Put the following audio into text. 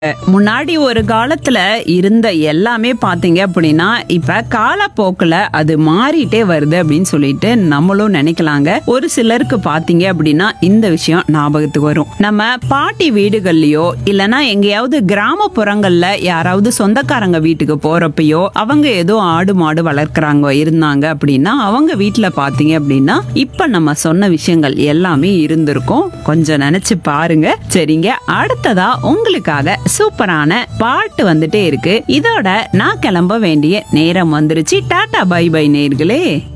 முன்னாடி ஒரு காலத்துல இருந்த எல்லாமே பாத்தீங்க அப்படின்னா இப்ப காலப்போக்குல அது மாறிட்டே வருது அப்படின்னு சொல்லிட்டு நம்மளும் நினைக்கலாங்க ஒரு சிலருக்கு பாத்தீங்க அப்படின்னா இந்த விஷயம் ஞாபகத்துக்கு வரும் நம்ம பாட்டி வீடுகள்லயோ இல்லனா எங்கேயாவது கிராமப்புறங்கள்ல யாராவது சொந்தக்காரங்க வீட்டுக்கு போறப்பயோ அவங்க ஏதோ ஆடு மாடு வளர்க்குறாங்க இருந்தாங்க அப்படின்னா அவங்க வீட்டுல பாத்தீங்க அப்படின்னா இப்ப நம்ம சொன்ன விஷயங்கள் எல்லாமே இருந்திருக்கும் கொஞ்சம் நினைச்சு பாருங்க சரிங்க அடுத்ததா உங்களுக்காக சூப்பரான பாட்டு வந்துட்டே இருக்கு இதோட நான் கிளம்ப வேண்டிய நேரம் வந்துருச்சு டாடா பை பை நேர்களே